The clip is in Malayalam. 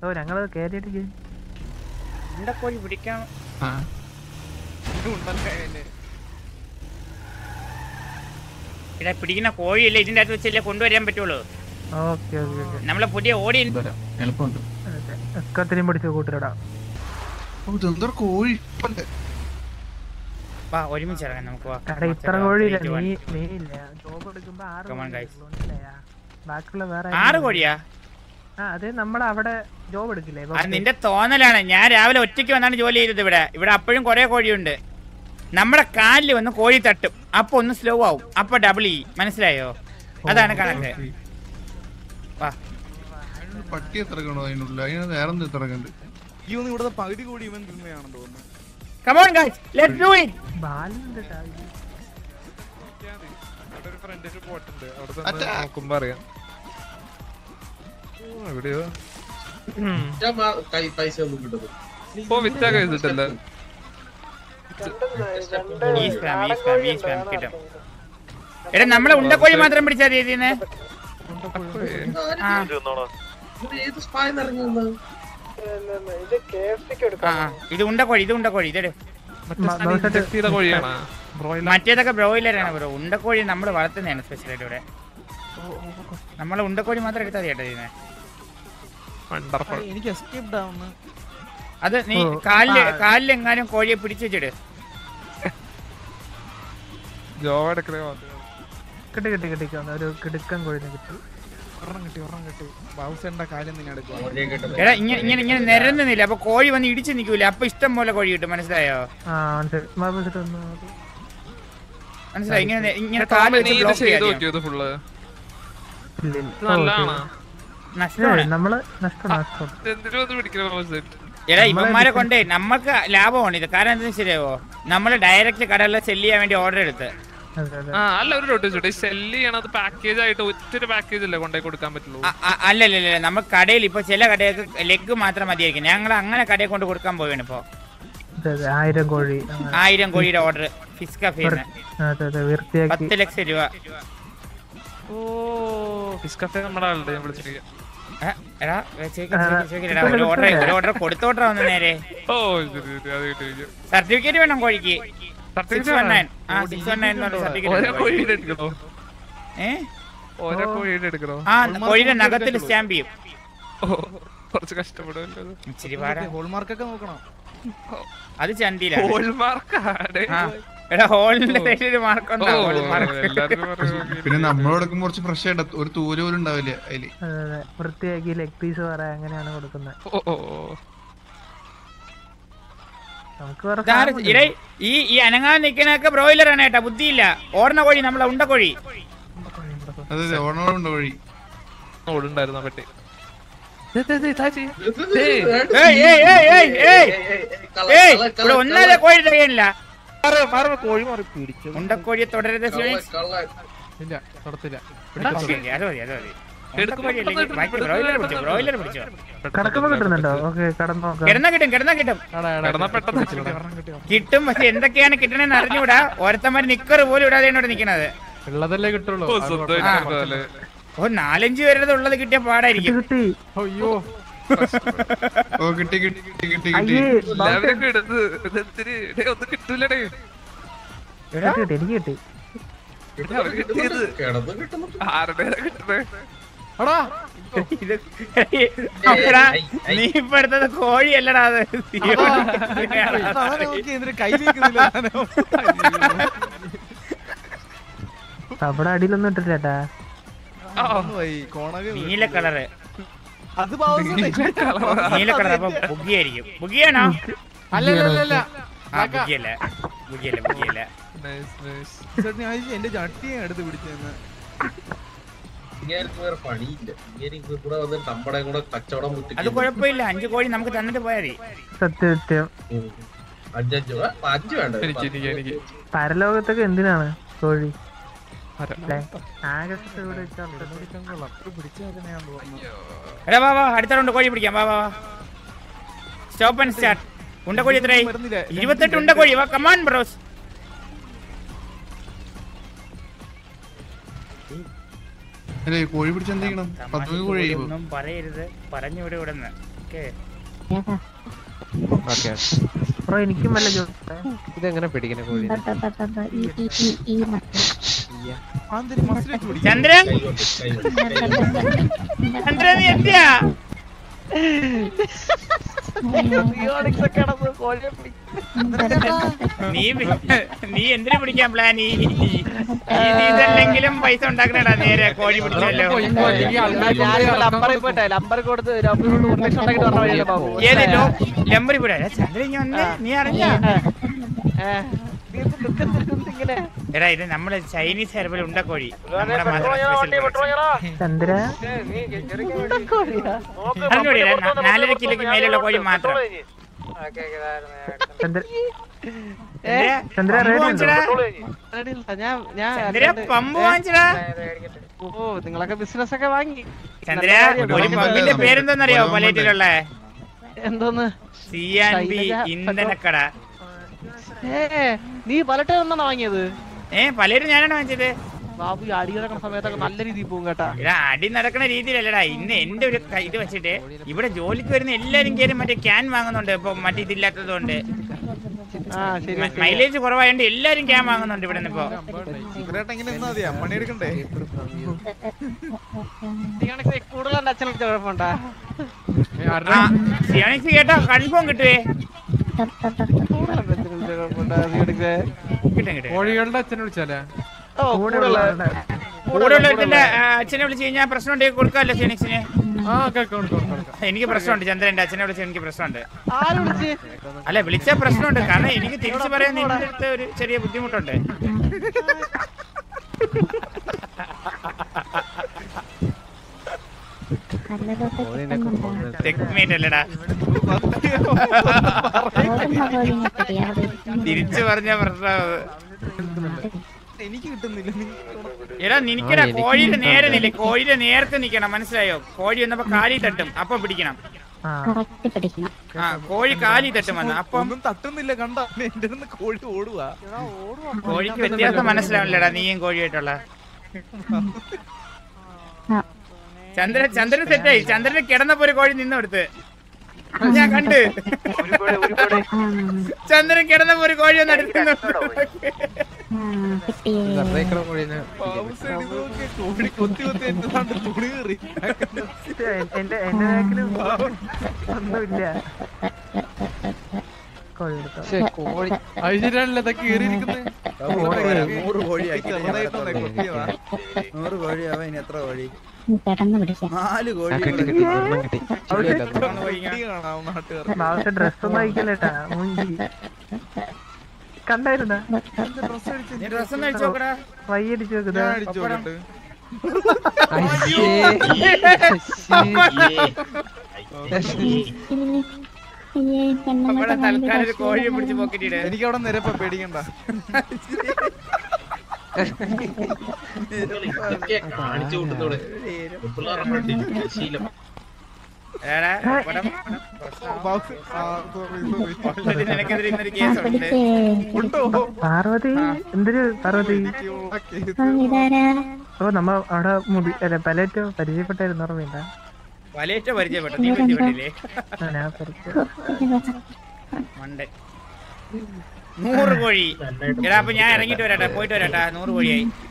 ഓ ഞങ്ങള് കേറിയിട്ട് ഉണ്ടക്കോഴി പിടിക്കാൻ ഇവിടെ പിടിക്കുന്ന കോഴിയില്ല ഇതിന്റെ അകത്ത് വെച്ചല്ലേ കൊണ്ടുവരാൻ പറ്റുള്ളൂ ഓക്കെ ഓക്കെ ഓക്കെ നമ്മളെ പുതിയ ഓഡിയൻസ് എളുപ്പമുണ്ട് ഒക്കത്തിനും പിടിച്ച് കൂട്ടിലിടാം ഇതെന്തൊരു കോഴി ഇപ്പല്ലേ? വാ ഒരുമിച്ച് ഇറങ്ങാം നമുക്ക് വാ എടാ ഇത്ര കോഴിയില്ല നീ നീ ഇല്ല ജോബ് എടുക്കുമ്പോ ആറ് Come on, കോഴിയേ guys. ഉള്ളൂ, മനസ്സിലായാ? ബാക്കിയുള്ള വേറെ ആറ് ആരെങ്കിലും കോഴിയാ ആ അത് നമ്മൾ അവിടെ ജോബ് എടുക്കില്ലേ ഇപ്പൊ അത് നിന്റെ തോന്നലാണ് ഞാൻ രാവിലെ ഒറ്റയ്ക്ക് വന്നാണ് ജോലി ചെയ്തത് ഇവിടെ ഇവിടെ അപ്പോഴും കുറെ കോഴിയുണ്ട് നമ്മുടെ കാലിൽ വന്ന് കോഴി തട്ടും അപ്പൊ ഒന്ന് സ്ലോ ആവും അപ്പൊ ഡബിൾ ചെയ്യും മനസ്സിലായോ അതാണ് കണക്ക് വാ അതിനൊരു പട്ടി എത്ര ഇറങ്ങണോ അതിനുള്ളിൽ അതിന് വേറെ എന്ത് എത്ര ഇറങ്ങണ്ട് ഈ ഒന്ന് ഇവിടുത്തെ പകുതി കൂടി ഇവൻ തിന്നയാണെന്ന് തോന്നുന്നു come on guys let's do it ബാലുണ്ട് ട്ടാ ഇത്. അവിടെ ഒരു ഫ്രണ്ടിൽ പോട്ടുണ്ട് അവിടെ അച്ഛാ. തന്നെ നോക്കുമ്പോ അറിയാം ഓ, എവിടെയോ ഞാൻ മാ- കൈ പൈസ ഒന്നും കിട്ടുന്നു ഇപ്പൊ വിറ്റാ കഴിച്ചിട്ടല്ലേ ഈ സ്പാം ഈ സ്പാം ഈ സ്പാം കിട്ടും എടാ നമ്മളെ ഉണ്ടക്കോഴി മാത്രം പിടിച്ചാ രീതിന്ന് ആ ഏത് സ്പായിന്ന് ഇറങ്ങി വന്നത് ആ ആ. ഇത് ഉണ്ടക്കോഴി ഇത് ഉണ്ടക്കോഴി ഇതെടു മ- മൗസറ്റ് ഇഞ്ചക്ട് ചെയ്ത കോഴിയാണോ ബ്രോയിലർ മറ്റേതൊക്കെ ബ്രോയിലറാണ് ബ്രോ ഉണ്ടക്കോഴി നമ്മൾ വളർത്തുന്നതാണ് സ്പെഷ്യലായിട്ട് ഇവിടെ നമ്മളെ ഉണ്ടക്കോഴി മാത്രം എടുത്താൽ മതി കേട്ടോ ഇതിനെ വണ്ടർഫുൾ എനിക്ക് എസ്കേപ്ഡ് ആവുന്നു അത് നീ ഓ, കാലില് ആ. കാലിലെങ്ങാനും കോഴിയെ പിടിച്ചു വെച്ചിട് ജോബ് എടുക്കണേ കിട്ടി കിട്ടി കിട്ടിക്കോന്ന് ഒരു കിടുക്കൻ കോഴിനെ കിട്ടി ഒരെണ്ണം കിട്ടി ഒരെണ്ണം കിട്ടി ബാബുസേന്റെ കാര്യം നിന്നെ എടുക്കുക ഓടിയെ കിട്ടുന്നു എടാ ഇങ്ങനെ ഇങ്ങനെ ഇങ്ങനെ നിരന്നുന്നില്ല അപ്പൊ കോഴി വന്ന് ഇടിച്ച് നിൽക്കൂല അപ്പൊ ഇഷ്ടം പോലെ കോഴി കിട്ടും മനസ്സിലായോ ആ മനസ്സിലായി മൗസറ്റ് ഒന്ന് മനസ്സിലായി ഇങ്ങനെ ഇങ്ങനെ കാല് നീ വെച്ച് ഇത് ബ്ലോക്ക് ചെയ്ത് ചെയ്യാം നോക്കിയത് ഫുള്ള് ഇല്ല, ഇല്ല. ഇത് ഓ, നല്ലതാണോ ശരി. നഷ്ടമാണ് ഏയ്, നമ്മള് നഷ്ടം നഷ്ടം എന്തിനു വന്ന് പിടിക്കണ എടാ ഇവന്മാരെ കൊണ്ടേ നമുക്ക് ലാഭമാണ് ഇത് കാരണം എന്താ ശരിയാവോ നമ്മള് ഡയറക്റ്റ് കടകളിൽ സെല് ചെയ്യാൻ വേണ്ടി ഓർഡർ എടുത്ത് അതെ അതെ ആ അല്ല ഒരു ഡോട്ട് ചോട്ടെ സെല്ല് ചെയ്യണത് പാക്കേജ് ആയിട്ട് ഒറ്റൊരു പാക്കേജ് അല്ലേ കൊണ്ടേ കൊടുക്കാൻ പറ്റുള്ളൂ അ- അ- അല്ലല്ലല്ല നമ്മൾ കടയിൽ ഇപ്പൊ ചില കടകൾക്ക് ലെഗ് മാത്രം മതിയായിരിക്കും ഞങ്ങൾ അങ്ങനെ കടയിൽ കൊണ്ട് കൊടുക്കാൻ പോവുകയാണ് ഇപ്പൊ അതെ അതെ ആയിരം കോഴി അങ്ങനെ. ആയിരം കോഴിയുടെ ഓർഡർ ഫിസ് കഫേന്ന് അതെ അതെ വൃത്തിയാക്കി പത്ത് ലക്ഷം രൂപ ഓ ഫിസ് കഫേ നമ്മുടെ ആളുടെ ഞാൻ വിളിച്ചിരിക്കുക ഏ, എടാ ചോദിക്ക്, ചോദിക്ക്, ചോദിക്ക്. ഒരു ഓർഡർ ഒരു ഓർഡർ കൊടുത്തോട്ടെ വന്ന് നേരെ ഓ ശരി ശരി അത് കിട്ടി സർട്ടിഫിക്കറ്റ് വേണം കോഴിക്ക് six one nine ah six one nine ഓരോ സർട്ടിഫിക്കറ്റ് കോഴിയുടെ എടുക്കണോ ഏ ഓരോ കോഴിയുടെ എടുക്കണോ ആ കോഴിയുടെ നഖത്തിൽ സ്റ്റാമ്പ് ചെയ്യും ഓ കുറച്ച് കഷ്ടപ്പെടുമല്ലോ അത്. ഇച്ചിരി പാടാ ഹോൾമാർക്കൊക്കെ നോക്കണം അത് ചന്തിയിലാണ് ഹോൾമാർക്കാണ് ആ എടാ ഹോളിന്റെ സൈഡിൽ ഒരു മാർക്ക് ഓ, ഉണ്ടോ ഹോൾ മാർക്ക് എല്ലാരും പറയും പിന്നെ നമ്മളോട് എടുക്കുമ്പോൾ കുറച്ച് ഫ്രഷ് ആയിട്ട് ഒരു തൂര് പോലും ഉണ്ടാവില്ല അതില് അതെ അതെ വൃത്തിയാക്കി ലെഗ് പീസ് പറയാ അങ്ങനെയാണ് കൊടുക്കുന്നത് ഓ ഓ ഓ. നമുക്ക് വേറെ ഇതാര് farm ഇടേ ഈ ഈ അനങ്ങാൻ നിൽക്കണൊക്കെ ബ്രോയിലർ ആണ് കേട്ടാ ബുദ്ധിയില്ല ഓടണ കോഴി നമ്മളെ ഉണ്ട കോഴി അതെ അതെ ഓണോടുണ്ട് വഴി ഓടുണ്ടായിരുന്നു ആ പറ്റി ദേ, ദേ, ദേ, താച്ചി. ഏയ് ഏയ് ഏയ് ഏയ് ഏയ് ഏയ് ഇവിടെ ഒന്നര കോഴി തികയില്ല കോഴി മാറി പിടിച്ചു ഉണ്ടക്കോഴിയെ തുടരുത് സ്റ്റുഡൻസ് ഇല്ല നടത്തില്ല ഓക്കേ, ഓക്കേ, അത് മതി അത് മതി എടുക്കുമ്പോ ഉണ്ടക്കോഴി അല്ലെങ്കിൽ ബാക്കി ബ്രോയിലർ പിടിച്ചോ ബ്രോയിലർ പിടിച്ചോ കിടക്കുമ്പോ കിട്ടുന്നുണ്ടോ ഓക്കെ കടന്നു നോക്കാം കിടന്നാ കിട്ടും കിടന്നാ കിട്ടും കിടന്നാ പെട്ടെന്ന് വെച്ചിടാം. ഒരെണ്ണം കിട്ടി കിട്ടും പക്ഷെ എന്തൊക്കെയാണ് കിട്ടണെന്ന് അറിഞ്ഞൂടാ ഓരോരുത്തന്മാര് നിക്കറ് പോലും ഇടാതെയാണ് ഇവിടെ നിക്കണത് ഉള്ളതല്ലേ കിട്ടുള്ളൂ ഓ, സ്വന്തമായിട്ട് പോലെ. ഓ നാലഞ്ച് പേരുടെ ഉള്ളത് കിട്ടിയ പാടായിരിക്കും കിട്ടി അയ്യോ ഓ കിട്ടി കിട്ടി കിട്ടി കിട്ടി കിട്ടി അയ്യേ എല്ലാവരും എടുത്ത് ഇതെന്തിന്? ഡേ, ഒന്നും കിട്ടൂലടേ എടാ, കിട്ടി എനിക്ക് കിട്ടി ഡേ, അവര് കിട്ടിയത് കിടന്നു കിട്ടുന്നു ആരുടെ കിട്ടണേ എടാ ഇത് അപ്പടാ, നീ ഇപ്പൊ എടുത്തത് കോഴിയല്ലടാ അത് അതാണ് നോക്കി എന്തിന് കയ്യിലേക്കുന്നില്ല അവിടെ അടിയിലൊന്നും ഇട്ടിട്ടാ കോണക നീല കളറ് അത് ബാബുസേട്ടൻ. നീല കളർ അപ്പൊ ബുഗിയായിരിക്കും ബുഗിയാണോ അല്ല അല്ല അല്ല, അല്ല ആ ബുഗിയല്ല ബുഗിയല്ല ബുഗിയല്ല നൈസ് നൈസ് ചേട്ടൻ ഞാൻ വിചാരിച്ചു എന്റെ ചട്ടിയെ എടുത്ത് പിടിച്ചെന്ന് ഇങ്ങേർക്ക് വേറെ പണിയില്ല ഇങ്ങേർക്ക് കൂടെ വന്ന് നമ്മുടെ കൂടെ കച്ചവടം അത് മുട്ടിക്കുന്നു. കുഴപ്പമില്ല അഞ്ചു കോഴി നമുക്ക് തന്നിട്ട് പോയാൽ മതി സത്യം സത്യം ഉം. അഞ്ചഞ്ച് രൂപ അഞ്ച് വേണ്ട ഒരു എനിക്ക് പത്ത് എനിക്ക് എനിക്ക് പരലോകത്തൊക്കെ എന്തിനാണ് കോഴി ആരാ? ല്ലേ? ആകാശത്ത് ഇവിടെ വെച്ചാൽ പിടിക്കാൻ കൊള്ളാം പിടിച്ചതിനെയാണെന്ന് തോന്നുന്നു എടാ വാ വാ അടുത്ത റൗണ്ട് കോഴി പിടിക്കാം വാ വാ വാ സ്റ്റോപ്പ് ആൻഡ് സ്റ്റാർട്ട് ഉണ്ടക്കോഴി എത്രയായി വരുന്നില്ല. ഇരുപത്തെട്ട് ഉണ്ടക്കോഴി വാ കമാൻ ബ്രോസ് അല്ലേ കോഴി പിടിച്ച് എന്ത് ചെയ്യണം പത്ത് കോഴി കഴിയുമ്പോ ഒന്നും പറയരുത് പറഞ്ഞു വിടും ഇവിടുന്ന് ഓക്കെ ഓക്കെ ബ്രോ എനിക്കും വല്ല ജോലി ഇതെങ്ങനെ പിടിക്കണ കോഴി ആന്തരി മസിലിട്ട് പിടിക്കും ചന്ദ്രൻ കൈകൊണ്ട് കൈകൊണ്ട് ചന്ദ്രൻ നീ എത്തിയാ നീ പി- നീ എന്തിനു പിടിക്കാൻ പ്ലാൻ ഈ ഈ ഇതല്ലെങ്കിലും പൈസ ഉണ്ടാക്കണടാ നേരെ കോഴി പിടിച്ചല്ലോ ലമ്പറിൽ പോയിട്ടെ ലമ്പറിൽ കൊടുത്ത് ലമ്പറിൽ കൊണ്ട് ഒരു ലക്ഷം ഉണ്ടാക്കിട്ട് പറഞ്ഞ വഴിയല്ലേ ബാബു ഏത് ലോ ലംബറി കൂടെ ചന്ദ്രൻ ഇങ്ങ് വന്നേ നീ അറിഞ്ഞ ഏ, നീ ഇത് look എന്തിനാ ഇങ്ങനെ എടാ ഇത് നമ്മള് ചൈനീസ് ഹെർബൽ ഉണ്ട കോഴി നമ്മുടെ മാത്രം സ്പെഷ്യൽ ചന്ദ്ര കോഴിയാ? അറിഞ്ഞൂടെ നാലര കിലോക്ക് മേലുള്ള കോഴി മാത്രം ചന്ദ്ര ഏ, ചന്ദ്ര പമ്പ് റേഡിയോ ഉണ്ടോ വാങ്ങിച്ചടാ അറിയില്ല. ഞാൻ ഞാൻ ചന്ദ്ര പമ്പ് വാങ്ങിച്ചടാ ഓ നിങ്ങളൊക്കെ ബിസിനസ് ഒക്കെ വാങ്ങി ചന്ദ്ര ഒരു പമ്പിന്റെ പേരെന്തോന്നറിയോ പലേറ്റിലുള്ള എന്തോന്ന് സി ആൻഡ് ബി ഇന്ധനക്കട ഏ നീ പലട്ടെ ഒന്നാണ് വാങ്ങിയത് ഏ പലേരും ഞാനാണ് വാങ്ങിച്ചത് ബാബു ഈ അടി കിടക്കുന്ന സമയത്തൊക്കെ നല്ല രീതിയിൽ പോകും കേട്ടാ എടാ അടി നടക്കണ രീതിയിലല്ലടാ ഇന്ന് എന്റെ ഒരു ക- ഇത് വെച്ചിട്ട് ഇവിടെ ജോലിക്ക് വരുന്ന എല്ലാരും കയറി മറ്റേ ക്യാൻ വാങ്ങുന്നുണ്ട് ഇപ്പൊ മറ്റേ ഇതില്ലാത്തത് കൊണ്ട് ആ ശരി ശരി. മൈലേജ് കുറവായോണ്ട് എല്ലാരും ക്യാൻ വാങ്ങുന്നുണ്ട് ഇവിടെ നിന്ന് ഇപ്പൊ ഇവരേട്ടൻ ഇങ്ങനെ നിന്നാ മതിയാ പണി എടുക്കണ്ടേ നീയാണെങ്കിൽ കൂടുതൽ എന്റെ അച്ഛനെ വിളിച്ച കുഴപ്പമുണ്ടാ സിയോണിക്സ് കേട്ടോ കൺഫേം കിട്ടുവേ കൂടുതൽ എന്റെ അച്ഛനെ വിളിച്ച കുഴപ്പമുണ്ടാ നീയാണെങ്കിൽ കിട്ടും കിട്ടും കോഴികളുടെ അച്ഛനെ വിളിച്ചാലേ ഓ കൂടെ കൂടുതൽ ഉള്ളവരുടെ കൂടെ ഉള്ളവരുടെ അച്ഛനെ വിളിച്ച് കഴിഞ്ഞാൽ പ്രശ്നം ഉണ്ടെങ്കിൽ കൊടുക്കാമല്ലോ സിയോണിക്സിന് ആ കേൾക്കാം കേൾക്കാം കേൾക്കാം എനിക്ക് പ്രശ്നമുണ്ട് ചന്ദ്രന്റെ അച്ഛനെ വിളിച്ച് എനിക്ക് പ്രശ്നമുണ്ട് ആര് വിളിച്ച് അല്ല വിളിച്ച പ്രശ്നമുണ്ട് കാരണം എനിക്ക് തിരിച്ചു പറയാൻ നിന്റെ അടുത്ത് ഒരു ചെറിയ ബുദ്ധിമുട്ടുണ്ട് ചെക്ക്മേറ്റ് അല്ലടാ തിരിച്ചു പറഞ്ഞ പ്രശ്നം എനിക്ക് കിട്ടുന്നില്ല നീ എടാ നിനക്കടാ കോഴിയുടെ നേരെ നില്ല കോഴിയുടെ നേരത്തെ നിക്കണം മനസ്സിലായോ കോഴി വന്നപ്പോ കാലി തട്ടും അപ്പൊ പിടിക്കണം ആ ആ കോഴി കാലി തട്ടും വന്ന് അപ്പം ഒന്നും തട്ടുന്നില്ല കണ്ട എന്റെ അടുത്ത് കോഴി ഓടുവാ കോഴിക്ക് വ്യത്യാസം മനസ്സിലാവില്ലടാ നീയും കോഴിയായിട്ടുള്ള ചന്ദ്രൻ ചന്ദ്രൻ സെറ്റായി ചന്ദ്രന് കിടന്നപ്പോ ഒരു കോഴി നിന്നെടുത്ത് ഞാൻ കണ്ട് ചന്ദ്രൻ കിടന്നപ്പോ ഒരു കോഴി ഒന്ന് അടുത്ത് കോഴിനെ ബാബുസേട് ഇത് നോക്കിയേ, കോഴി കൊത്തി കൊത്തി എന്റെ നാട്ടിൽ തുണി കയറി എന്റെ എന്റെ ബാക്കിലും ഒന്നുമില്ല കോഴി എടുത്തോ പക്ഷേ കോഴി അത് ശരിയാണല്ലോ ഇതൊക്കെ കയറിയിരിക്കുന്നത് നൂറ് കോഴിയാക്കി ചെറുതായിട്ടൊന്ന് കൊത്തിയതാ നൂറ് കോഴിയാവാൻ ഇനി എത്ര കോഴി പെട്ടെന്ന് പിടിക്കാം നാല് ആ, കോഴി കിട്ടി കിട്ടി ഒരെണ്ണം കിട്ടി ശരിയല്ല അത്. ഇടി കാണാം നാട്ടുകാർ മാവത്തെ ഡ്രസ് ഒന്നും അയക്കല്ലേട്ടാ മൂഞ്ചി കണ്ടായിരുന്ന നീ ഡ്രസ് ഒന്ന് അടിച്ചു നോക്കടാ വയ്യടിച്ചു നോക്കുന്നത് ഞാൻ അടിച്ചു നോക്കട്ടെ അയ്യേ. നമ്മുടെ തൽക്കാലം ഒരു കോഴിയെ പിടിച്ച് പോക്കറ്റിട് എനിക്ക് അവിടെ നിരപ്പ പേടിക്കണ്ട ഇതൊക്കെ കാണിച്ചു കൂട്ടുന്നോടെ പിള്ളേരുടെ ശീലം എടാ പടം ബാബു ആ സോറി സോറി already നിനക്കെതിരെ ഇന്നൊരു കേസുണ്ട് ഉണ്ടോ പാർവതി എന്തൊരു പാർവതി ഇതാരാ ഓ നമ്മ അവിടെ മുടി അല്ല പലേറ്റോ പരിചയപ്പെട്ടായിരുന്നു ഓർമ്മയില്ല വലയേറ്റ പരിചയപ്പെട്ട നീ പരിചയപ്പെട്ടില്ലേ ആ, ഞാൻ പരിചയം മണ്ടൻ നൂറ് കോഴി എടാ അപ്പൊ ഞാൻ ഇറങ്ങിട്ട് വരാട്ടാ പോയിട്ട് വരാട്ടാ നൂറ് കോഴിയായി